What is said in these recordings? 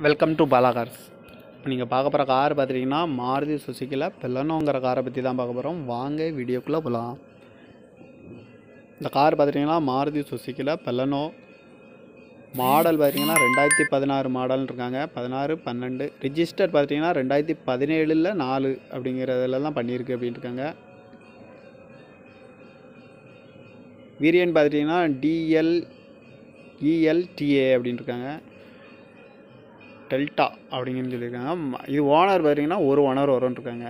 welcome to Bala cars இப்போ நீங்கள் பார்க்க போகிற கார் பார்த்துட்டிங்கன்னா மாருதி சுசுக்கியில் பெல்லனோங்கிற காரை பற்றி தான் பார்க்க போகிறோம் வாங்க வீடியோக்குள்ளே போகலாம் இந்த கார் பார்த்துட்டிங்கன்னா மாருதி சுசுக்கியில் பெல்லனோ மாடல் பார்த்தீங்கன்னா ரெண்டாயிரத்தி பதினாறு மாடல்னு இருக்காங்க பதினாறு பன்னெண்டு ரிஜிஸ்டர் பார்த்தீங்கன்னா ரெண்டாயிரத்தி பதினேழில் நாலு அப்படிங்கிறதுல தான் பண்ணியிருக்கு அப்படின்னு இருக்காங்க வேரியன்ட் பார்த்துட்டிங்கன்னா டிஎல் இஎல்டிஏ அப்படின்னு இருக்காங்க டெல்டா அப்படிங்கன்னு சொல்லியிருக்காங்க ம- இது ஓனர் பார்த்தீங்கன்னா ஒரு ஓனர் வரும்னு இருக்காங்க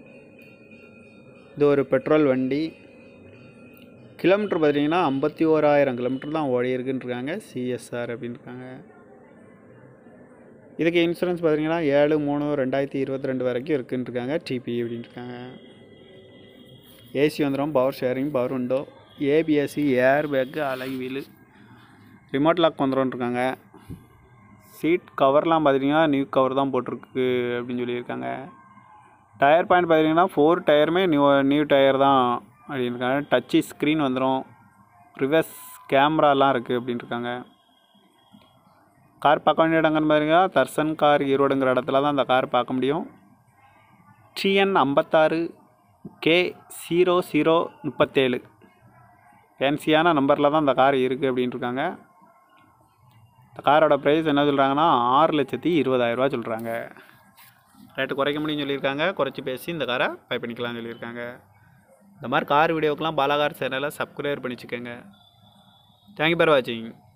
இது ஒரு பெட்ரோல் வண்டி கிலோமீட்டர் பார்த்தீங்கன்னா ஐம்பத்தி ஓராயிரம் கிலோமீட்டர் தான் ஓடி இருக்குன்னு இருக்காங்க சிஎஸ்ஆர் அப்படின்னு இருக்காங்க இதுக்கு இன்சூரன்ஸ் பார்த்தீங்கன்னா ஏழு மூணு ரெண்டாயிரத்தி இருபத்தி ரெண்டு வரைக்கும் இருக்குன்னு இருக்காங்க டிபி அப்படின்னு இருக்காங்க ஏசி வந்துடும் பவர் ஷேரிங் பவர் விண்டோ ஏபிஎஸ்சி air bag alloy wheel remote lock வந்துடும் இருக்காங்க சீட் கவர்லாம் பார்த்தீங்கன்னா நியூ கவர் தான் போட்டிருக்கு அப்படின்னு சொல்லியிருக்காங்க டயர் பாயிண்ட் பார்த்தீங்கன்னா ஃபோர் டயருமே நியூ நியூ டயர் தான் அப்படின்னு இருக்காங்க டச்சு ஸ்க்ரீன் வந்துடும் ரிவர்ஸ் கேமராலாம் இருக்குது அப்படின்னு இருக்காங்க கார் பார்க்க வேண்டிய இடங்கன்னு பார்த்தீங்கன்னா தர்சன் கார் ஈரோடுங்கிற இடத்துல தான் அந்த கார் பார்க்க முடியும் டிஎன் ஐம்பத்தாறு கே ஜீரோ ஜீரோ முப்பத்தேழு ஃபேன்சியான நம்பரில் தான் இந்த கார் இருக்குது அப்படின்னு இருக்காங்க இந்த காரோட ப்ரைஸ் என்ன சொல்கிறாங்கன்னா ஆறு லட்சத்தி இருபதாயிரரூவா சொல்கிறாங்க ரேட்டு குறைக்க முடியும்னு சொல்லியிருக்காங்க குறைச்சி பேசி இந்த காரை பை பண்ணிக்கலாம்னு சொல்லியிருக்காங்க இந்த மாதிரி கார் வீடியோக்கெலாம் பாலாகார் சேனலை சப்ஸ்கிரைப் பண்ணிச்சுக்கோங்க தேங்க்யூ ஃபார் வாட்சிங்